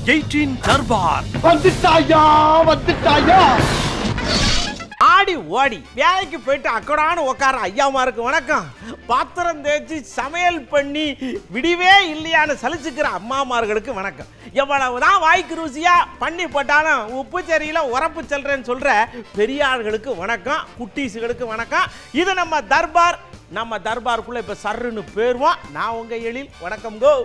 Eighteen Darbar வந்துட்டாயா வந்துட்டாயா ஆடி ஓடி வேலைக்கு போயிட்டு அக்கடான உட்கார ஐயாமாருக்கு வணக்கம் பாத்திரம் தேய்ச்சி சமையல் பண்ணி விடிவே இல்லையான்னு சலிச்சுக்கிற அம்மாமார்களுக்கு வணக்கம் எவ்வளவுதான் வாய்க்கு ருசியா பண்ணி போட்டாலும் உப்பு சரியில உரப்பு செல்றேன்னு சொல்ற பெரியார்களுக்கு வணக்கம் குட்டீஸுகளுக்கு வணக்கம் இது நம்ம தர்பார் நம்ம தர்பாருக்குள்ள இப்ப சர்ருன்னு பேருவோம் நான் உங்க எழில் வணக்கம் கோ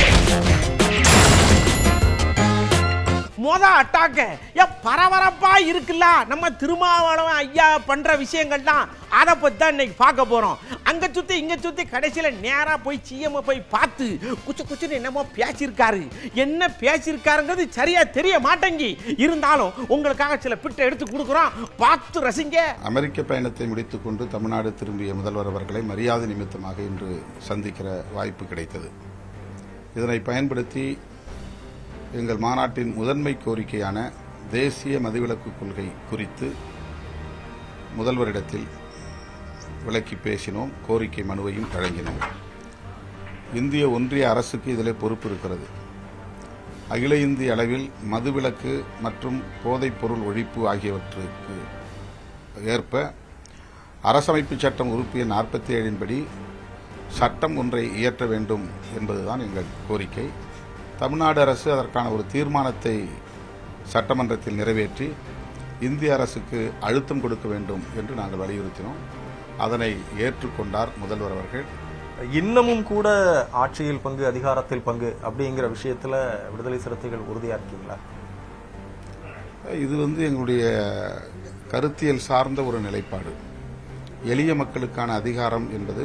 மொத அட்டாக்க ஏன் பரபரப்பா இருக்குல்ல நம்ம திருமாவளவன் ஐயா பண்ற விஷயங்கள்லாம் அதை பத்தி தான் இன்னைக்கு பார்க்க போறோம் அங்க சுத்தி இங்க சுத்தி கடைசியில நேரா போய் சிஎம் போய் பார்த்து குச்சு குச்சுன்னு என்னமோ பேசியிருக்காரு என்ன பேசியிருக்காருங்கிறது சரியா தெரிய மாட்டேங்கி இருந்தாலும் உங்களுக்காக சில பிட்டை எடுத்து கொடுக்குறோம் பார்த்து ரசிங்க அமெரிக்க பயணத்தை முடித்துக்கொண்டு தமிழ்நாடு திரும்பிய முதல்வர் அவர்களை மரியாதை நிமித்தமாக இன்று சந்திக்கிற வாய்ப்பு கிடைத்தது இதனை பயன்படுத்தி எங்கள் மாநாட்டின் முதன்மை கோரிக்கையான தேசிய மதுவிலக்கு கொள்கை குறித்து முதல்வரிடத்தில் விளக்கி பேசினோம் கோரிக்கை மனுவையும் வழங்கினோம் இந்திய ஒன்றிய அரசுக்கு இதில் பொறுப்பு இருக்கிறது அகில இந்திய அளவில் மதுவிலக்கு மற்றும் போதைப்பொருள் ஒழிப்பு ஆகியவற்றுக்கு ஏற்ப அரசமைப்பு சட்டம் உறுப்பு எண் நாற்பத்தி ஏழின்படி சட்டம் ஒன்றை இயற்ற வேண்டும் என்பதுதான் எங்கள் கோரிக்கை தமிழ்நாடு அரசு அதற்கான ஒரு தீர்மானத்தை சட்டமன்றத்தில் நிறைவேற்றி இந்திய அரசுக்கு அழுத்தம் கொடுக்க வேண்டும் என்று நாங்கள் வலியுறுத்தினோம் அதனை ஏற்றுக்கொண்டார் முதல்வர் அவர்கள் இன்னமும் கூட ஆட்சியில் பங்கு அதிகாரத்தில் பங்கு அப்படிங்கிற விஷயத்துல விடுதலை சிறுத்தைகள் உறுதியா இருக்கீங்களா இது வந்து எங்களுடைய கருத்தியல் சார்ந்த ஒரு நிலைப்பாடு எளிய மக்களுக்கான அதிகாரம் என்பது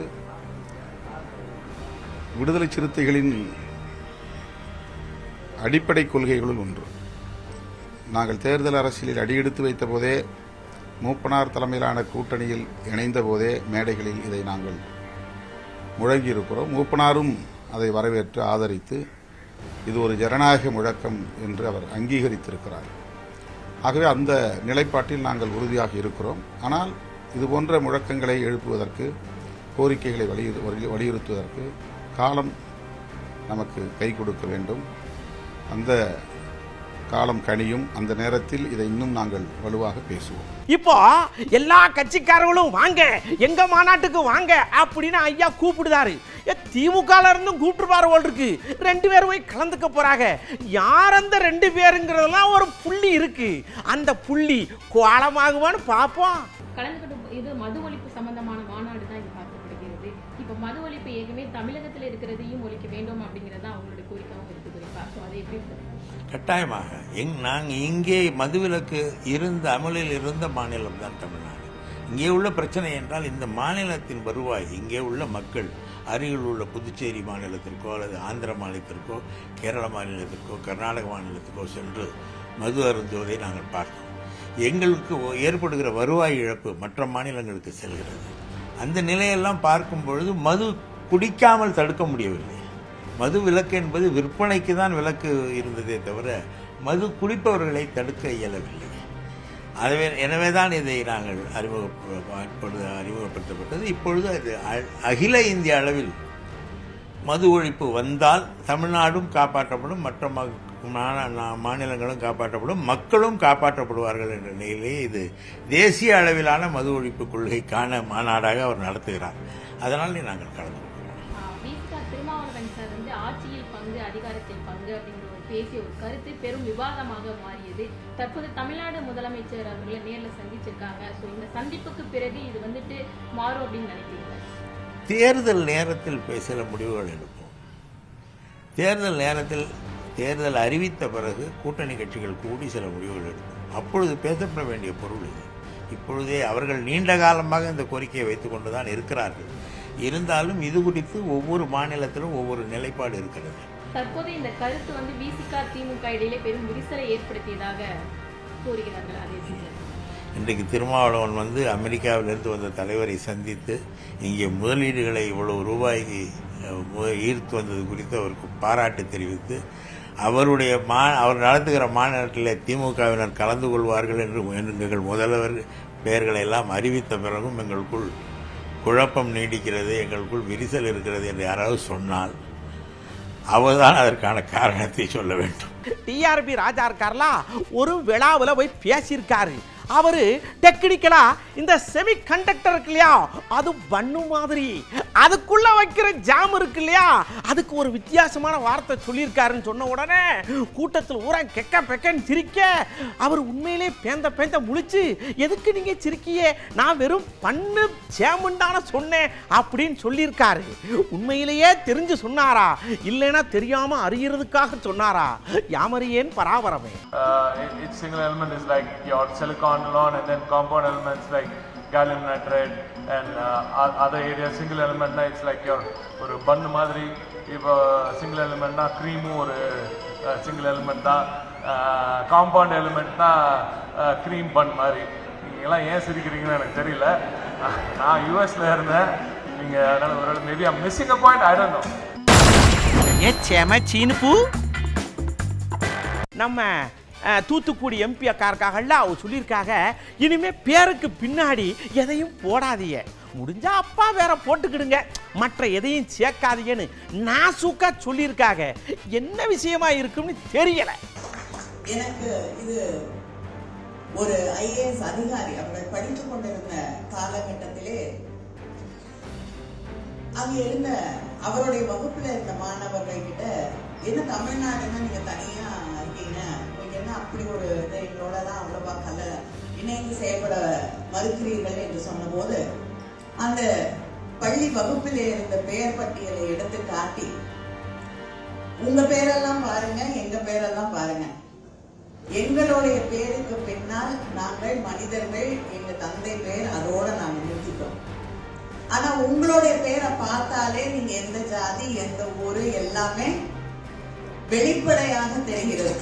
விடுதலை சிறுத்தைகளின் அடிப்படை கொள்கைகளுள் ஒன்று நாங்கள் தேர்தல் அரசியலில் அடியெடுத்து வைத்த போதே மூப்பனார் தலைமையிலான கூட்டணியில் இணைந்த போதே மேடைகளில் இதை நாங்கள் முழங்கியிருக்கிறோம் மூப்பனாரும் அதை வரவேற்று ஆதரித்து இது ஒரு ஜனநாயக முழக்கம் என்று அவர் அங்கீகரித்திருக்கிறார் ஆகவே அந்த நிலைப்பாட்டில் நாங்கள் உறுதியாக இருக்கிறோம் ஆனால் இது போன்ற முழக்கங்களை எழுப்புவதற்கு கோரிக்கைகளை வலியு- வலி- வலியுறுத்துவதற்கு காலம் நமக்கு கை கொடுக்க வேண்டும் அந்த காலம் கனியும் அந்த நேரத்தில் இதை இன்னும் நாங்கள் வலுவாக பேசுவோம் இப்போ எல்லா கட்சிக்காரங்களும் வாங்க எங்க மாநாட்டுக்கு வாங்க அப்படின்னு ஐயா கூப்பிடுதாரு திமுகல இருந்தும் கூப்பிட்டுருப்பாரு போல் இருக்கு ரெண்டு பேரும் போய் கலந்துக்க போறாங்க யார் அந்த ரெண்டு பேருங்கிறதெல்லாம் ஒரு புள்ளி இருக்கு அந்த புள்ளி கோலமாகுமான்னு பார்ப்போம் கலந்துக்கிட்டு இது மது ஒழிப்பு சம்பந்தமான மாநாடு தான் இது பார்க்கப்படுகிறது இப்போ மது ஒழிப்பு ஏற்கனவே தமிழகத்தில் இருக்கிறதையும் ஒழிக்க வேண்டும் அப்படிங்கிறது தான் அவங்களுடைய கோரிக்கையாகவும் இருக்கு குறிப்பா ஸோ அதை எப்படி சார் கட்டாயமாக எங் நாங்கள் இங்கே மதுவிலக்கு இருந்த அமலில் இருந்த மாநிலம் தான் தமிழ்நாடு இங்கே உள்ள பிரச்சனை என்றால் இந்த மாநிலத்தின் வருவாய் இங்கே உள்ள மக்கள் அருகில் உள்ள புதுச்சேரி மாநிலத்திற்கோ அல்லது ஆந்திர மாநிலத்திற்கோ கேரள மாநிலத்திற்கோ கர்நாடக மாநிலத்திற்கோ சென்று மது அருந்துவதை நாங்கள் பார்த்தோம் எங்களுக்கு ஒ- ஏற்படுகிற வருவாய் இழப்பு மற்ற மாநிலங்களுக்கு செல்கிறது அந்த நிலையெல்லாம் பார்க்கும் பொழுது மது குடிக்காமல் தடுக்க முடியவில்லை மது விலக்கு என்பது விற்பனைக்கு தான் விலக்கு இருந்ததே தவிர மது குடிப்பவர்களை தடுக்க இயலவில்லை அதுவே எனவே தான் இதை நாங்கள் அறிமுகப்படுத்த அறிமுகப்படுத்தப்பட்டது இப்பொழுது அது அ- அகில இந்திய அளவில் மது ஒழிப்பு வந்தால் தமிழ்நாடும் காப்பாற்றப்படும் மற்ற ம- மா- நா- மாநிலங்களும் காப்பாற்றப்படும் மக்களும் காப்பாற்றப்படுவார்கள் என்ற நிலையிலே இது தேசிய அளவிலான மது ஒழிப்பு கொள்கைக்கான மாநாடாக அவர் நடத்துகிறார் அதனால் நாங்கள் கலந்து கொள்கிறோம் விசிகா திருமாவளவன் சார் வந்து ஆட்சியில் பங்கு அதிகாரத்தில் பங்கு அப்படிங்கிற ஒரு பேசிய ஒரு கருத்து பெரும் விவாதமாக மாறியது தற்போது தமிழ்நாடு முதலமைச்சர் அவர்களை நேரில் சந்திச்சிருக்காங்க ஸோ இந்த சந்திப்புக்கு பிறகு இது வந்துட்டு மாறும் அப்படின்னு நினைக்கிறீங்களா தேர்தல் நேரத்தில் பே- சில முடிவுகள் எடுப்போம் தேர்தல் நேரத்தில் தேர்தல் அறிவித்த பிறகு கூட்டணி கட்சிகள் கூடி சில முடிவுகள் எடுக்கும் அப்பொழுது பேசப்பட வேண்டிய பொருள் இது இப்பொழுதே அவர்கள் நீண்ட காலமாக இந்த கோரிக்கையை வைத்துக் கொண்டுதான் இருக்கிறார்கள் இருந்தாலும் இது குறித்து ஒவ்வொரு மாநிலத்திலும் ஒவ்வொரு நிலைப்பாடு இருக்கிறது தற்போது இந்த கருத்து வந்து விசிகா திமுக இடையிலே பெரும் விரிசலை ஏற்படுத்தியதாக கூறுகிறார்கள் அதே சார் இன்றைக்கு திருமாவளவன் வந்து அமெரிக்காவிலிருந்து வந்த தலைவரை சந்தித்து இங்கே முதலீடுகளை இவ்வளவு ரூபாய்க்கு அஹ், மு- ஈர்த்து வந்தது குறித்து அவருக்கு பாராட்டு தெரிவித்து அவருடைய மா அவர் நடத்துகிற மாநாட்டில் திமுகவினர் கலந்து கொள்வார்கள் என்று எங்கள் முதல்வர் பெயர்களை எல்லாம் அறிவித்த பிறகும் எங்களுக்குள் குழப்பம் நீடிக்கிறது எங்களுக்குள் விரிசல் இருக்கிறது என்று யாராவது சொன்னால் அவர்தான் அதற்கான காரணத்தை சொல்ல வேண்டும் டிஆர்பி ராஜா இருக்கார்ல ஒரு விழாவில் போய் பேசியிருக்காரு அவரு டெக்னிக்கலா இந்த செமி கண்டக்டர் இருக்கு இல்லையா அது பண்ணு மாதிரி அதுக்குள்ள வைக்கிற ஜாம் இருக்கு இல்லையா அதுக்கு ஒரு வித்தியாசமான வார்த்தை சொல்லியிருக்காருன்னு சொன்ன உடனே கூட்டத்தில் ஊரா கெக்க பெக்கன்னு சிரிக்க அவர் உண்மையிலே பேந்த பேந்த முழிச்சு எதுக்கு நீங்க சிரிக்கியே நான் வெறும் பண்ணு ஜாமுண்டான சொன்னேன் அப்படின்னு சொல்லியிருக்காரு உண்மையிலேயே தெரிஞ்சு சொன்னாரா இல்லைன்னா தெரியாம அறியறதுக்காக சொன்னாரா யாமறியேன் பராபரமே uh, it- its single element is like your silicon alone and then compound elements like gallium nitride and uh, o- other areas single elementனா it's like your ஒரு பன் மாதிரி இப்போ சிங்கிள் எலிமெண்ட்னா க்ரீமும் ஒரு சிங்கிள் எலிமெண்ட் தான் காம்பவுண்ட் எலிமெண்ட்னா க்ரீம் பன் மாதிரி நீங்கள்லாம் ஏன் சிரிக்கிறீங்கன்னு எனக்கு தெரியல நான் யூஎஸ்ல இருந்தேன் நீங்கள் அதனால் ஒரு maybe I'm missing a point I don't know ஏச்சேம சீனுப்பு நம்ம அஹ், தூத்துக்குடி எம்பி அக்கா இருக்காங்கல்ல அவங்க சொல்லியிருக்காங்க இனிமே பேருக்கு பின்னாடி எதையும் போடாதீங்க முடிஞ்சா அப்பா வேற போட்டுக்கிடுங்க மற்ற எதையும் சேர்க்காதீங்கன்னு நாசூக்கா சொல்லியிருக்காங்க என்ன விஷயமா இருக்கும்னு தெரியல எனக்கு இது ஒரு ஐஏஎஸ் அதிகாரி அவர்கள் படித்துக் கொண்டிருந்த காலகட்டத்திலே அங்க இருந்த அவருடைய வகுப்புல இருந்த மாணவர்கள் கிட்ட என்ன தமிழ்நாடுன்னா நீங்க தனியா இருக்கீங்க உங்களுக்கு என்ன அப்படி ஒரு இது எங்களோட தான் அவ்வளவா கல இணைந்து செயல்பட மறுக்கிறீர்கள் என்று சொன்னபோது அந்த பள்ளி வகுப்பிலே இருந்த பெயர் பட்டியலை எடுத்து காட்டி உங்க பேரெல்லாம் பாருங்க எங்க பேரெல்லாம் பாருங்க எங்களுடைய பேருக்கு பின்னால் நாங்கள் மனிதர்கள் எங்க தந்தை பேர் அதோட நாங்க நிறுத்திட்டோம் ஆனா உங்களுடைய பேரை பார்த்தாலே நீங்க எந்த ஜாதி எந்த ஊரு எல்லாமே வெளிப்படையாக தெரிகிறது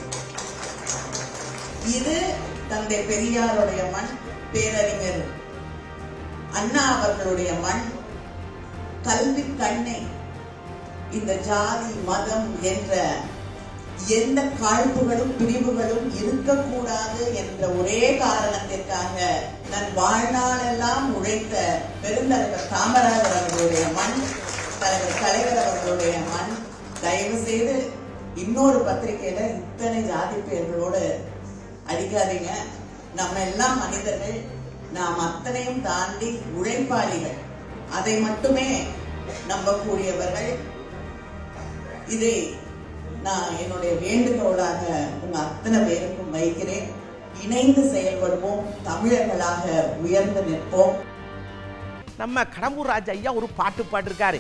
இது தந்தை பெரியாருடைய மண் பேரறிஞர் அண்ணா அவர்களுடைய மண் கல்வி கண்ணை இந்த ஜாதி மதம் என்ற எந்த காழ்ப்புகளும் பிரிவுகளும் இருக்கக்கூடாது என்ற ஒரே காரணத்திற்காக நான் வாழ்நாளெல்லாம் உழைத்த பெருந்தலைவர் காமராஜர் அவர்களுடைய மண் தலைவர் கலைவர் அவர்களுடைய மண் தயவு செய்து இன்னொரு பத்திரிகையில இத்தனை ஜாதி பெயர்களோடு அடிக்காதீங்க நம்ம எல்லாம் மனிதர்கள் நாம் அத்தனையும் தாண்டி உழைப்பாளிகள் அதை மட்டுமே நம்பக்கூடியவர்கள் இதை நான் என்னுடைய வேண்டுகோளாக உங்க அத்தனை பேருக்கும் வைக்கிறேன் இணைந்து செயல்படுவோம் தமிழர்களாக உயர்ந்து நிற்போம் நம்ம கடம்பூர் ராஜா ஐயா ஒரு பாட்டு பாட்டிருக்காரு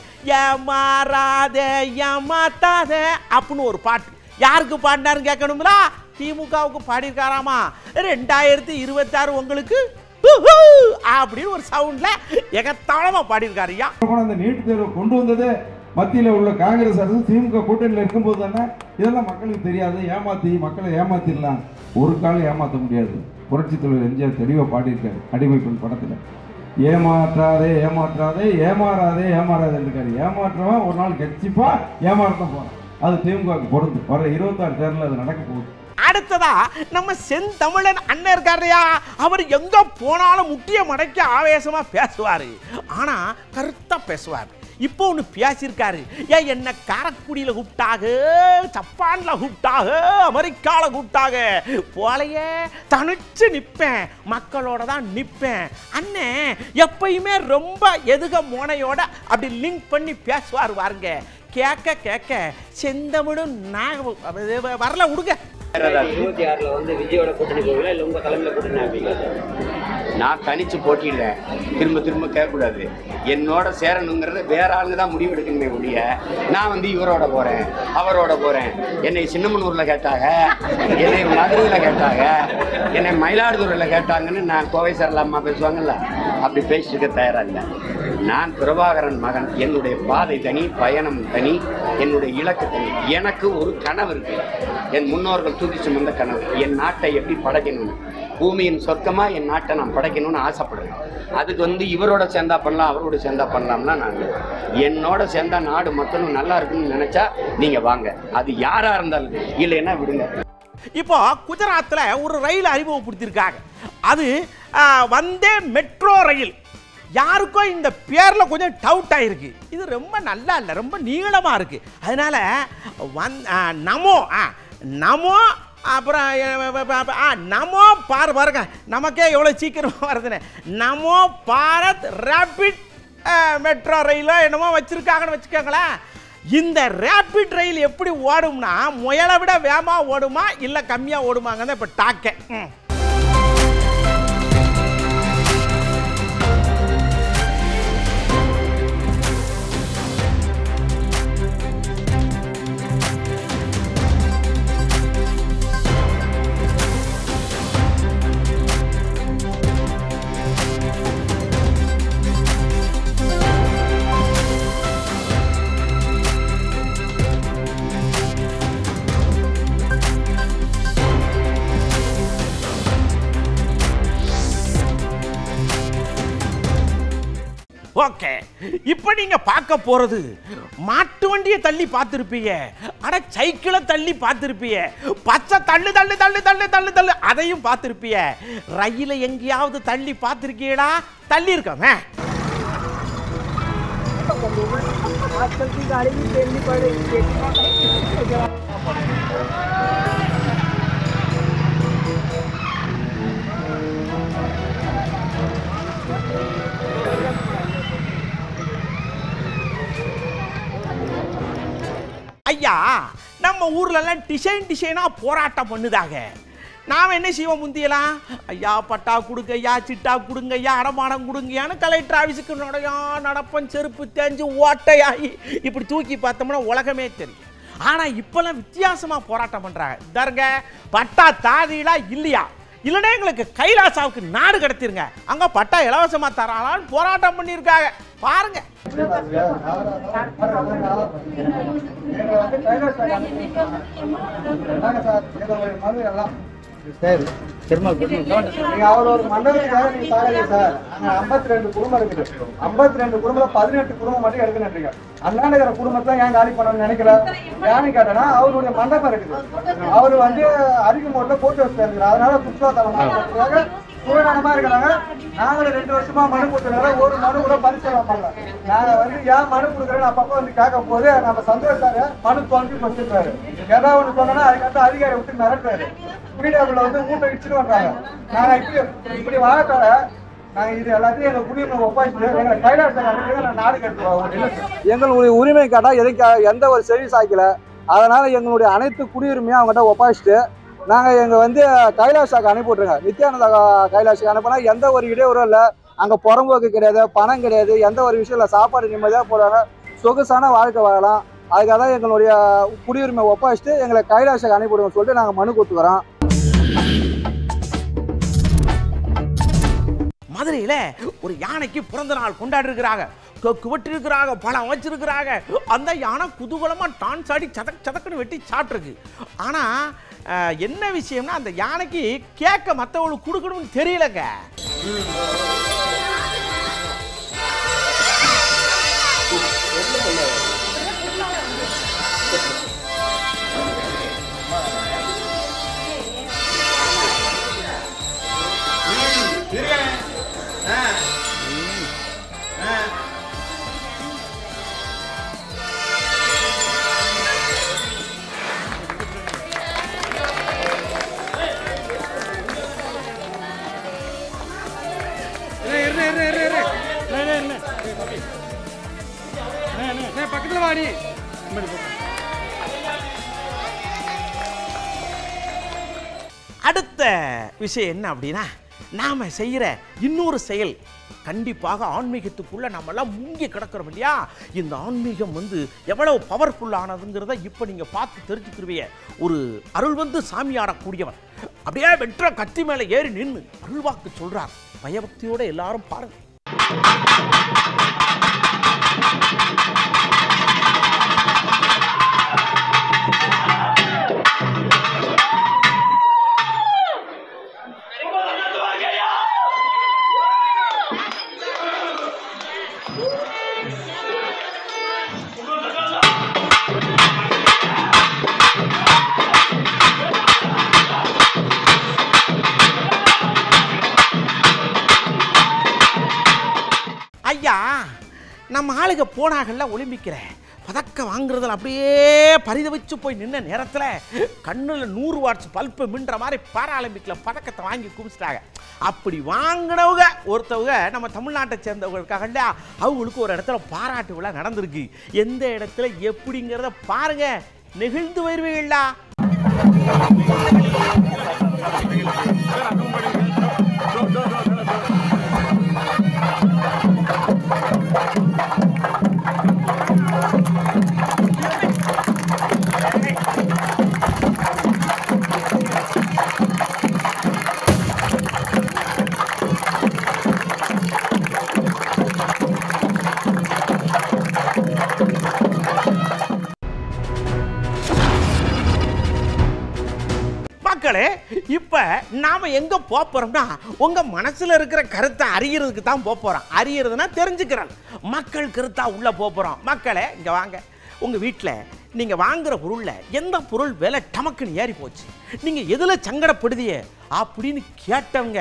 ஏமாறாத ஏமாத்தாத அப்படின்னு ஒரு பாட்டு யாருக்கு பாடினாருன்னு கேட்கணுங்களா திமுகவுக்கு பாடியிருக்காராமா ரெண்டாயிரத்தி இருபத்தாறு உங்களுக்கு ஹூஹூ அப்படின்னு ஒரு சவுண்ட்ல எகத்தாளமா பாடியிருக்காரு ஐயா கூட அந்த நீட் தேர்வை கொண்டு வந்ததே மத்தியில் உள்ள காங்கிரஸ் அரசு திமுக கூட்டணியில் இருக்கும்போது தானே இதெல்லாம் மக்களுக்கு தெரியாது ஏமாத்தி மக்களை ஏமாத்திடலாம் ஒரு காலம் ஏமாற்ற முடியாது புரட்சி தலைவர் எம்ஜிஆர் தெளிவாக பாடியிருக்காரு அடிமை பெண் படத்தில் ஏமாற்றாதே ஏமாற்றாதே ஏமாறாதே ஏமாறாதே இருக்காரு ஏமாற்றவன் ஒரு நாள் கட்சிப்பா ஏமாற்ற போறான் அது திமுகவுக்கு பொருந்து வர இருபத்தாறு தேர்தலில் அது நடக்க போகுது அடுத்ததா நம்ம செந்தமிழன் அண்ணன் இருக்காருயா அவர் எங்க போனாலும் முட்டிய மடக்கி ஆவேசமா பேசுவாரு ஆனா கருத்தா பேசுவார் இப்போ ஒன்று பேசியிருக்காரு ஏன் என்ன காரக்குடியில் கூப்பிட்டாக ஜப்பான்ல கூப்பிட்டாக அமெரிக்கால கூப்பிட்டாக போலையே தனிச்சு நிற்பேன் மக்களோட தான் நிற்பேன் அண்ணன் எப்பயுமே ரொம்ப எதுக மோனையோட அப்படி லிங்க் பண்ணி பேசுவார் பாருங்க கேட்க கேட்க செந்தமிழும் நான் வரல விடுங்க இருபத்தி ஆறுல வந்து விஜயோட கூட்டணி போவீங்களா இல்ல உங்க தலைமையில கூட்டணி ஆவீங்களா நான் தனிச்சு போட்டியில திரும்ப திரும்ப கேட்கக்கூடாது என்னோட சேரணுங்கிறத வேற ஆளுங்க தான் முடிவு எடுக்கணுமே ஒழிய நான் வந்து இவரோட போறேன் அவரோட போறேன் என்னை சின்னமனூர்ல கேட்டாங்க என்னை மதுரையில கேட்டாங்க என்னை மயிலாடுதுறையில கேட்டாங்கன்னு நான் கோவை சரலாமா பேசுவாங்கல்ல அப்படி பேசிட்டு தயாரா இல்லை நான் பிரபாகரன் மகன் என்னுடைய பாதை தனி பயணம் தனி என்னுடைய இலக்கு தனி எனக்கு ஒரு கனவு இருக்கு என் முன்னோர்கள் தூக்கி சுமந்த கனவு என் நாட்டை எப்படி படைக்கணும் பூமியின் சொர்க்கமா என் நாட்டை நான் படைக்கணும்னு ஆசைப்படுறேன் அதுக்கு வந்து இவரோட சேர்ந்தா பண்ணலாம் அவரோட சேர்ந்தா பண்ணலாம்னா நான் இல்லை. என்னோட சேர்ந்தா நாடு மக்களும் நல்லா இருக்குன்னு நினைச்சா நீங்க வாங்க அது யாரா இருந்தாலும் இல்லைன்னா விடுங்க இப்போ குஜராத்தில் ஒரு ரயில் அறிமுகப்படுத்தியிருக்காங்க அது ஆ, வந்தே மெட்ரோ ரயில் யாருக்கோ இந்த பேரில் கொஞ்சம் டவுட் ஆயிருக்கு இது ரொம்ப நல்லா இல்லை ரொம்ப நீளமாக இருக்குது அதனால வந் ஆ, நமோ ஆ, நமோ அப்புறம் அஹ், ப- ப- ப- ஆ, நமோ பார் பாருங்க நமக்கே எவ்வளோ சீக்கிரமாக வருதுன்னு நமோ பாரத் ரேபிட் மெட்ரோ ரயிலோ என்னமோ வச்சுருக்காங்கன்னு வச்சுக்கோங்களேன் இந்த ரேபிட் ரயில் எப்படி ஓடும்னா முயலை விட வேகமாக ஓடுமா இல்லை கம்மியாக ஓடுமாங்க இப்போ டாக்கே ம் ஓகே இப்போ நீங்க பார்க்க போறது மாட்டு வண்டியை தள்ளி பார்த்துருப்பீங்க அட சைக்கிளை தள்ளி பார்த்துருப்பீங்க பச்சை தள்ளு தள்ளு தள்ளு தள்ளு தள்ளு தள்ளு அதையும் பார்த்துருப்பீங்க ரயிலை எங்கேயாவது தள்ளி பார்த்துருக்கீங்களா தள்ளி இருக்கமே ஐயா நம்ம ஊர்ல எல்லாம் டிசைன் டிசைனா போராட்டம் பண்ணுதாங்க நாம என்ன செய்வோம் முந்தியலாம் ஐயா பட்டா கொடுங்க ஐயா சிட்டா கொடுங்க ஐயா அடமானம் கொடுங்கயான்னு கலெக்டர் ஆஃபீஸுக்கு நடையா நடப்பன் செருப்பு தேஞ்சு ஓட்டையாகி இப்படி தூக்கி பார்த்தோம்னா உலகமே தெரியும் ஆனா இப்பெல்லாம் வித்தியாசமா போராட்டம் பண்றாங்க தருங்க பட்டா தாதிகளா இல்லையா இல்லைன்னா எங்களுக்கு கைலாசாவுக்கு நாடு கடத்திருங்க அங்க பட்டா இலவசமா தராளான்னு போராட்டம் பண்ணியிருக்காங்க பாருங்க சரி நீங்க அவர் ஒரு மண்டலத்துக்காக நீங்க சாகலையே சார் அங்க ஐம்பத்தி ரெண்டு குடும்பம் இருக்குது ஐம்பத்தி ரெண்டு குடும்பம் பதினெட்டு குடும்பம் மட்டும் எடுக்கணுன்றீங்க அண்ணாநகர குடும்பத்தை ஏன் காலி பண்ணணும்னு நினைக்கல ஏன்னு கேட்டனா அவருடைய மண்டபம் இருக்குது அவர் வந்து அரிக்குமோட்ல போட்டு வச்சிருக்காரு அதனால சுற்றுலாத்தலமாக சூழலமா இருக்கிறாங்க நாங்களும் ரெண்டு வருஷமா மனு கொடுத்துருக்கோம் ஒரு மனு கூட பரிசீலனை பண்ணல நாங்க வந்து ஏன் மனு கொடுக்குறேன்னு அப்பப்போ வந்து கேட்கும் போது நம்ம சந்தோஷாரு மனு தொலைஞ்சு வச்சிருக்காரு ஏதாவது ஒண்ணு சொன்னோம்னா அதுக்கடுத்து அதிகாரி விட்டு மிரட்டுறாரு மீடியாக்குள்ள வந்து மூட்டை இடிச்சுட்டு வந்தாங்க நாங்க இப்படி இப்படி வாழத்தோட நாங்க இது எல்லாத்தையும் எங்க குடியுரிமை ஒப்பாச்சு எங்களை கைலாசம் அனுப்பி நான் நாடு கட்டுவோம் எங்களுடைய உரிமை கேட்டா எதுக்கு எந்த ஒரு சர்வீஸ் ஆக்கல அதனால எங்களுடைய அனைத்து குடியுரிமையும் அவங்ககிட்ட ஒப்பாச்சிட்டு நாங்கள் எங்கள் வந்து கைலாஷாக்கு அனுப்பி விட்ருங்க நித்யானந்தா கைலாஷுக்கு அனுப்பினா எந்த ஒரு இடையூறும் இல்லை அங்கே புறம்போக்கு கிடையாது பணம் கிடையாது எந்த ஒரு விஷயம் இல்லை சாப்பாடு நிம்மதியாக போடுவாங்க சொகுசான வாழ்க்கை வாழலாம் அதுக்காக தான் எங்களுடைய குடியுரிமை ஒப்பாச்சிட்டு எங்களை கைலாஷாக்கு அனுப்பி விடுங்க சொல்லிட்டு நாங்கள் மனு கொடுத்துக்கிறோம் மதுரையில ஒரு யானைக்கு பிறந்த நாள் கொண்டாடி இருக்கிறாங்க கொக்கு வெட்டிருக்கிறாங்க பழம் வச்சிருக்கிறாங்க அந்த யானை குதூகலமா டான்ஸ் ஆடி சதக் சதக்குன்னு வெட்டி சாப்பிட்ருக்கு ஆனா அஹ், என்ன விஷயம்னா அந்த யானைக்கு கேட்க மற்றவங்களுக்கு கொடுக்கணும்னு தெரியலங்க பக்கத்துல வாடி அடுத்த விஷயம் என்ன அப்படின்னா நாம செய்யற இன்னொரு செயல் கண்டிப்பாக ஆன்மீகத்துக்குள்ள நம்மெல்லாம் மூங்கி கிடக்கிறோம் இல்லையா இந்த ஆன்மீகம் வந்து எவ்வளவு பவர்ஃபுல்லானதுங்கிறத இப்போ நீங்க பார்த்து தெரிஞ்சுக்கிருவீங்க ஒரு அருள் வந்து சாமி ஆடக்கூடியவன் அப்படியே வெற்ற கத்தி மேலே ஏறி நின்று அருள்வாக்கு சொல்றார் பயபக்தியோட எல்லாரும் பாருங்க ஐயா நம்ம ஆளுங்க போனாகல்ல ஒலிம்பிக்கிற பதக்கம் வாங்குறதுல அப்படியே பரிதவிச்சு போய் நின்ன நேரத்தில் கண்ணில் நூறு வாட்ஸ் பல்ப்பு மின்ற மாதிரி பாராலிம்பிக்கில் பதக்கத்தை வாங்கி குமிச்சிட்டாங்க அப்படி வாங்கினவங்க ஒருத்தவங்க நம்ம தமிழ்நாட்டை சேர்ந்தவங்க இருக்காங்க இல்லையா அவங்களுக்கு ஒரு இடத்துல பாராட்டு விழா நடந்திருக்கு எந்த இடத்துல எப்படிங்கிறத பாருங்க நெகிழ்ந்து வருவீங்களா மக்களே இப்ப நாம எங்க போப் போறோம்னா உங்க மனசுல இருக்கிற கருத்தை அறியறதுக்கு தான் போப் போறோம் அறியறதுன்னா தெரிஞ்சுக்கிறோம் மக்கள் கருத்தா உள்ள போப் போறோம் மக்களே இங்க வாங்க உங்க வீட்டில் நீங்க வாங்குற பொருள்ல எந்த பொருள் விலை டமக்குன்னு ஏறி போச்சு நீங்க எதுல சங்கடப்படுதியே அப்படின்னு கேட்டவங்க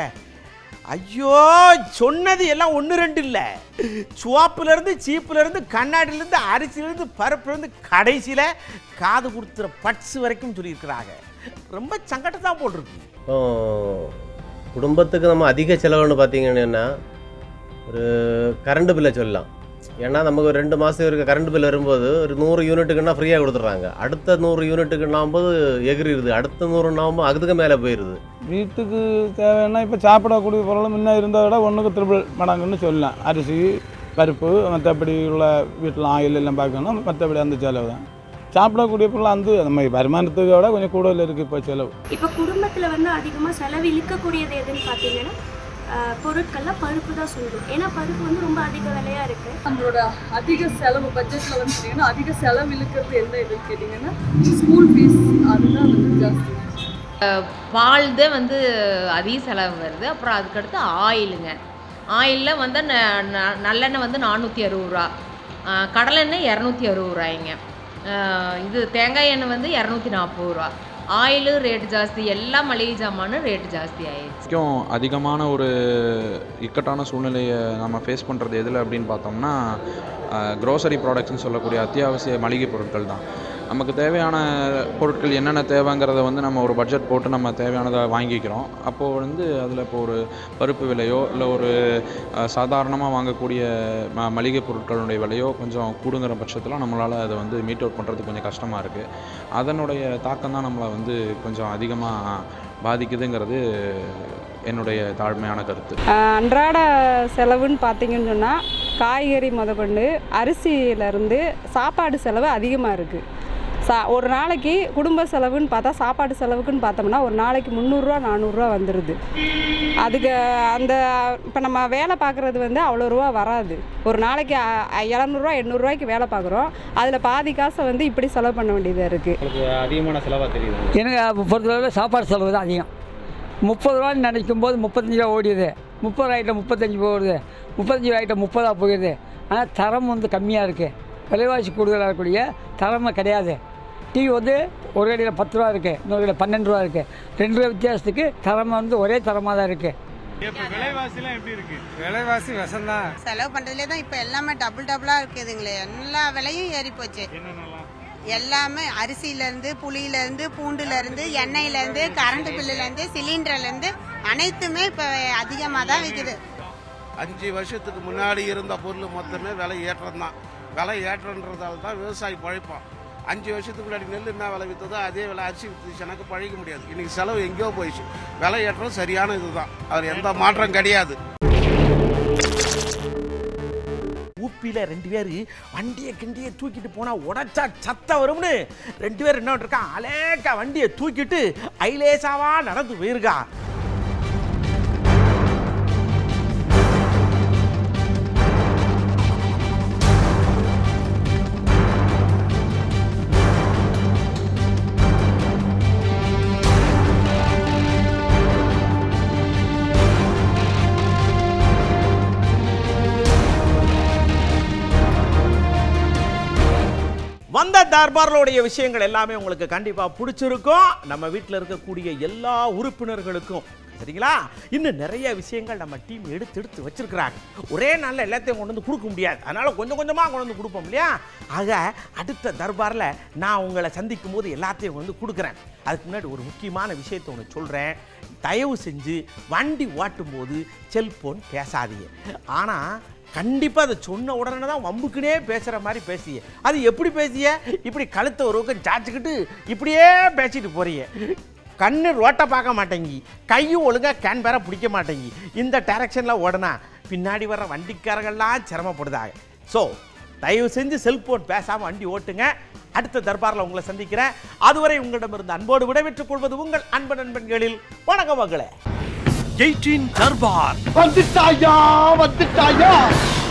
ஐயோ சொன்னது எல்லாம் ஒன்று ரெண்டு இல்லை சுவாப்புலேருந்து சீப்புலேருந்து கண்ணாடியிலேருந்து அரிசியிலேருந்து பருப்புலேருந்து கடைசியில் காது கொடுத்துற பட்ஸ் வரைக்கும் சொல்லியிருக்கிறாங்க ரொம்ப சங்கடம் தான் போட்டிருக்கு இப்போ குடும்பத்துக்கு நம்ம அதிக செலவுன்னு பார்த்தீங்கன்னா ஒரு கரண்ட் பில்லை சொல்லலாம் ஏன்னா நமக்கு ஒரு ரெண்டு மாதம் இருக்க கரண்ட் பில் வரும்போது ஒரு நூறு யூனிட்டுக்குன்னா ஃப்ரீயாக கொடுத்துட்றாங்க அடுத்த நூறு யூனிட்டுக்குன்னாம்போது எகிரிடுது அடுத்த நூறுனாவும் அதுக்கு மேலே போயிடுது வீட்டுக்கு தேவைன்னா இப்போ சாப்பிடக்கூடிய பொருள் முன்ன இருந்ததை விட ஒன்றுக்கு திருபிள் மடங்குன்னு சொல்லலாம் அரிசி பருப்பு மற்றபடி உள்ள வீட்டில் ஆயில் எல்லாம் பார்க்கணும் மற்றபடி அந்த செலவு தான் சாப்பிடக்கூடிய பொருள் அந்த நம்ம வருமானத்துக்கு விட கொஞ்சம் கூடுதல் இருக்குது இப்போ செலவு இப்போ குடும்பத்தில் வந்து அதிகமாக செலவு இழுக்கக்கூடியது எதுன்னு பார்த்தீங்கன்னா ஆஹ், பொருட்கள்லாம் பருப்பு தான் சொல்லுவோம் ஏன்னா பருப்பு வந்து ரொம்ப அதிக விலையாக இருக்குது நம்மளோட அதிக செலவு பட்ஜெட்டில் வந்து பார்த்தீங்கன்னா அதிக செலவு இழுக்கிறது என்ன இதுன்னு கேட்டிங்கன்னா ஸ்கூல் ஃபீஸ் அதுதான் வந்து ஜாஸ்தி பால் தான் வந்து அதிக செலவு வருது அப்புறம் அதுக்கடுத்து ஆயிலுங்க ஆயிலில் வந்து ந- ந- நல்லெண்ணெய் வந்து நானூற்றி அறுபது ரூபா ஆஹ் கடலெண்ணெய் இரநூத்தி அறுபது ரூபாய்ங்க ஆஹ் இது தேங்காய் எண்ணெய் வந்து இரநூத்தி நாற்பது ரூபா ஆயிலு ரேட்டு ஜாஸ்தி எல்லா மளிகை சாமானும் ரேட்டு ஜாஸ்தி ஆயிடுச்சு வரைக்கும் அதிகமான ஒரு இக்கட்டான சூழ்நிலையை நம்ம ஃபேஸ் பண்ணுறது எதில் அப்படின்னு பார்த்தோம்னா க்ரோசரி ப்ராடக்ட்ஸ்னு சொல்லக்கூடிய அத்தியாவசிய மளிகை பொருட்கள் தான் நமக்கு தேவையான பொருட்கள் என்னென்ன தேவைங்கிறத வந்து நம்ம ஒரு பட்ஜெட் போட்டு நம்ம தேவையானதை வாங்கிக்கிறோம் அப்போது வந்து அதில் இப்போ ஒரு பருப்பு விலையோ இல்லை ஒரு சாதாரணமாக வாங்கக்கூடிய ம மளிகை பொருட்களுடைய விலையோ கொஞ்சம் கூடுங்கிற பட்சத்தில் நம்மளால் அதை வந்து மீட் அவுட் பண்ணுறது கொஞ்சம் கஷ்டமாக இருக்குது அதனுடைய தாக்கம் தான் நம்மளை வந்து கொஞ்சம் அதிகமாக பாதிக்குதுங்கிறது என்னுடைய தாழ்மையான கருத்து ஆஹ் அன்றாட செலவுன்னு பார்த்தீங்கன்னு சொன்னால் காய்கறி முதற்கொண்டு அரிசியிலேருந்து சாப்பாடு செலவு அதிகமாக இருக்குது சா ஒரு நாளைக்கு குடும்ப செலவுன்னு பார்த்தா சாப்பாடு செலவுக்குன்னு பார்த்தோம்னா ஒரு நாளைக்கு முந்நூறுரூவா நானூறுரூவா வந்துடுது அதுக்கு அந்த இப்போ நம்ம வேலை பார்க்குறது வந்து அவ்வளோ ரூபா வராது ஒரு நாளைக்கு எழுநூறுவா எண்ணூறுரூவாய்க்கு வேலை பார்க்குறோம் அதில் பாதி காசை வந்து இப்படி செலவு பண்ண வேண்டியதாக இருக்குது உங்களுக்கு அதிகமான செலவாக தெரியுது எனக்கு பொறுத்தளவில் சாப்பாடு செலவு தான் அதிகம் முப்பது ரூபான்னு நினைக்கும் போது முப்பத்தஞ்சு ரூபா ஓடிடுது முப்பது ரூபாய்ட்ட முப்பத்தஞ்சு போகுது முப்பத்தஞ்சு ரூபாய்ட்ட முப்பதாக போயிடுது ஆனால் தரம் வந்து கம்மியாக இருக்குது விலைவாசி கூடுதலாக இருக்கக்கூடிய தரம் கிடையாது டீ வந்து ஒரு கடையில் பத்து ரூபா இருக்குது இன்னொரு கடையில் பன்னெண்டு ரூபா இருக்குது ரெண்டு ரூபா வித்தியாசத்துக்கு தரம் வந்து ஒரே தரமாக தான் இருக்குது விலைவாசிலாம் எப்படி இருக்கு விலைவாசி விஷம்தான் செலவு பண்றதுலே தான் இப்போ எல்லாமே டபுள் டபுளா இருக்குதுங்களே எல்லா விலையும் ஏறி போச்சு எல்லாமே அரிசியில இருந்து புளியில இருந்து பூண்டுல இருந்து எண்ணெயில இருந்து கரண்ட் பில்லுல இருந்து சிலிண்டர்ல இருந்து அனைத்துமே இப்போ அதிகமாக தான் விற்குது அஞ்சு வருஷத்துக்கு முன்னாடி இருந்த பொருள் மொத்தமே விலை ஏற்றம் தான் விலை ஏற்றன்றதால தான் விவசாயி பழைப்பான் அஞ்சு வருஷத்துக்கு முன்னாடி நெல் என்ன விலை விற்றதோ அதே விலை அரிசி விற்றுச்சுனாக்க பழிக்க முடியாது இன்னைக்கு செலவு எங்கேயோ போயிடுச்சு விலை ஏற்றம் சரியான இதுதான் அது எந்த மாற்றம் கிடையாது ஊப்பியில் ரெண்டு பேர் வண்டியை கிண்டியை தூக்கிட்டு போனால் உடச்சா சத்தம் வரும்னு ரெண்டு பேர் என்ன இருக்கா அலேக்கா வண்டியை தூக்கிட்டு ஐலேசாவா நடந்து போயிருக்கா வந்த தர்பார்களுடைய விஷயங்கள் எல்லாமே உங்களுக்கு கண்டிப்பாக பிடிச்சிருக்கும் நம்ம வீட்டில் இருக்கக்கூடிய எல்லா உறுப்பினர்களுக்கும் சரிங்களா இன்னும் நிறைய விஷயங்கள் நம்ம டீம் எடுத்து எடுத்து வச்சிருக்கிறாங்க ஒரே நாளில் எல்லாத்தையும் கொண்டு வந்து கொடுக்க முடியாது அதனால் கொஞ்சம் கொஞ்சமாக கொண்டு வந்து கொடுப்போம் இல்லையா ஆக அடுத்த தர்பாரில் நான் உங்களை சந்திக்கும் போது எல்லாத்தையும் வந்து கொடுக்குறேன் அதுக்கு முன்னாடி ஒரு முக்கியமான விஷயத்தை ஒன்று சொல்கிறேன் தயவு செஞ்சு வண்டி ஓட்டும் போது செல்போன் பேசாதீங்க ஆனால் கண்டிப்பாக அதை சொன்ன உடனே தான் வம்புக்குனே பேசுகிற மாதிரி பேசிய அது எப்படி பேசிய இப்படி கழுத்தை ஒரு பக்கம் சாச்சுக்கிட்டு இப்படியே பேசிட்டு போறிய கண்ணு ரோட்டை பார்க்க மாட்டேங்கி கையும் ஒழுங்காக கேன் பேரை பிடிக்க மாட்டேங்கி இந்த டைரக்ஷனில் ஓடனா பின்னாடி வர்ற வண்டிக்காரர்கள்லாம் சிரமப்படுதாங்க ஸோ தயவு செஞ்சு செல்போன் பேசாமல் வண்டி ஓட்டுங்க அடுத்த தர்பாரில் உங்களை சந்திக்கிறேன் அதுவரை உங்களிடமிருந்து அன்போடு விடைபெற்றுக் கொள்வது உங்கள் அன்பு நண்பன்களில் வணக்கம் மகளே எயிட்டீன் தர்பார் வந்துட்டாயா வந்துட்டாயா